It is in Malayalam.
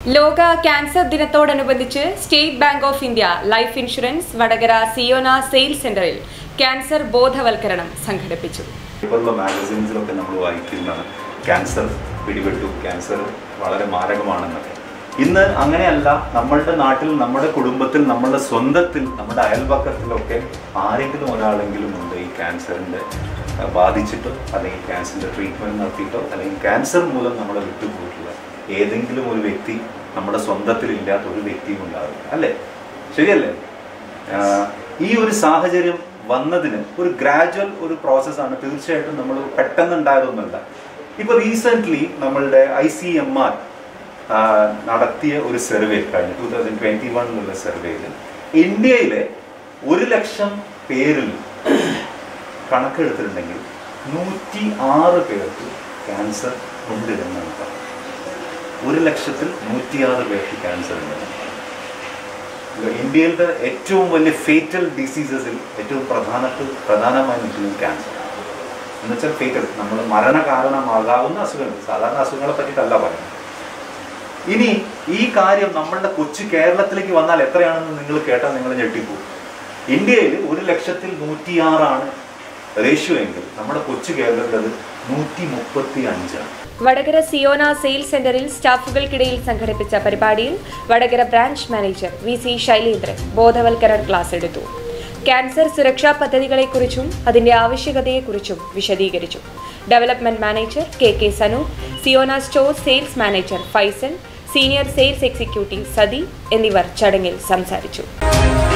ലോക ക്യാൻസർ ദിനത്തോടനുബന്ധിച്ച് State Bank of India life insurance Vadakara സിയോന സെയിൽസ് സെന്ററിൽ ക്യാൻസർ ബോധവൽക്കരണം സംഘടിപ്പിച്ചു ഇപ്പോഴുള്ള മാഗസീൻസിലൊക്കെ നമ്മൾ വായിക്കുന്ന ക്യാൻസർ പിടിപെട്ടു ക്യാൻസർ വളരെ മാരകമാണെന്നൊക്കെ ഇന്ന് അങ്ങനെയല്ല നമ്മളുടെ നാട്ടിൽ നമ്മുടെ കുടുംബത്തിൽ നമ്മുടെ സ്വന്തത്തിൽ നമ്മുടെ അയൽപക്കത്തിലൊക്കെ ആരെങ്കിലും ഒരാളെങ്കിലും ഉണ്ട് ഈ ക്യാൻസറിൻ്റെ ബാധിച്ചിട്ടോ അല്ലെങ്കിൽ ക്യാൻസറിൻ്റെ ട്രീറ്റ്മെൻറ്റ് നടത്തിയിട്ടോ അല്ലെങ്കിൽ ക്യാൻസർ മൂലം നമ്മളെ വിട്ടുപോയിട്ടുള്ള ഏതെങ്കിലും ഒരു വ്യക്തി നമ്മുടെ സ്വന്തത്തിൽ ഇല്ലാത്ത ഒരു വ്യക്തിയും ഉണ്ടാകും അല്ലേ ശരിയല്ലേ ആഹ് ഈ ഒരു സാഹചര്യം വന്നതിന് ഒരു ഗ്രാജുവൽ ഒരു പ്രോസസ്സാണ് തീർച്ചയായിട്ടും നമ്മൾ പെട്ടെന്ന് ഉണ്ടായതൊന്നുമല്ല ഇപ്പൊ റീസെന്റ് നമ്മളുടെ ഐ സി എം ആർ നടത്തിയ ഒരു സർവേ കഴിഞ്ഞ ടൂ തൗസൻഡ് ട്വന്റി വണ്ണിലുള്ള സർവേയിൽ ഇന്ത്യയിലെ ഒരു ലക്ഷം പേരിൽ കണക്കെടുത്തിട്ടുണ്ടെങ്കിൽ നൂറ്റി ആറ് പേർക്ക് ക്യാൻസർ ഉണ്ട് എന്നാണ് പറഞ്ഞത് ഒരു ലക്ഷത്തിൽ നൂറ്റിയാറ് പേർക്ക് ക്യാൻസർ ഉണ്ട് ഇന്ത്യയിലെ ഏറ്റവും വലിയ ഫേറ്റൽ ഡിസീസസിൽ ഏറ്റവും പ്രധാനത്ത് പ്രധാനമായി നിൽക്കുന്നത് ക്യാൻസർ എന്ന് വെച്ചാൽ ഫേറ്റൽ നമ്മൾ മരണകാരണമാകാവുന്ന അസുഖങ്ങൾ സാധാരണ അസുഖങ്ങളെ പറ്റിയിട്ടല്ല പറയുന്നത് ഇനി ഈ കാര്യം നമ്മളുടെ കൊച്ചു കേരളത്തിലേക്ക് വന്നാൽ എത്രയാണെന്ന് നിങ്ങൾ കേട്ടാൽ നിങ്ങൾ ഞെട്ടിപ്പോകും ഇന്ത്യയിൽ ഒരു ലക്ഷത്തിൽ നൂറ്റിയാറാണ് റേഷ്യോ എങ്കിൽ നമ്മുടെ കൊച്ചു കേരളത്തിൽ അത് നൂറ്റി മുപ്പത്തി അഞ്ചാണ് വടകര സിയോന സെയിൽസ് സെന്ററിൽ സ്റ്റാഫുകൾക്കിടയിൽ സംഘടിപ്പിച്ച പരിപാടിയിൽ Vadakara branch manager V C Shailendran ബോധവൽക്കരണ ക്ലാസ് എടുത്തു ക്യാൻസർ സുരക്ഷാ പദ്ധതികളെക്കുറിച്ചും അതിന്റെ ആവശ്യകതയെക്കുറിച്ചും വിശദീകരിച്ചു development manager K K Sanu സിയോന store sales manager Faisal senior sales executive Sathi എന്നിവർ ചടങ്ങിൽ സംസാരിച്ചു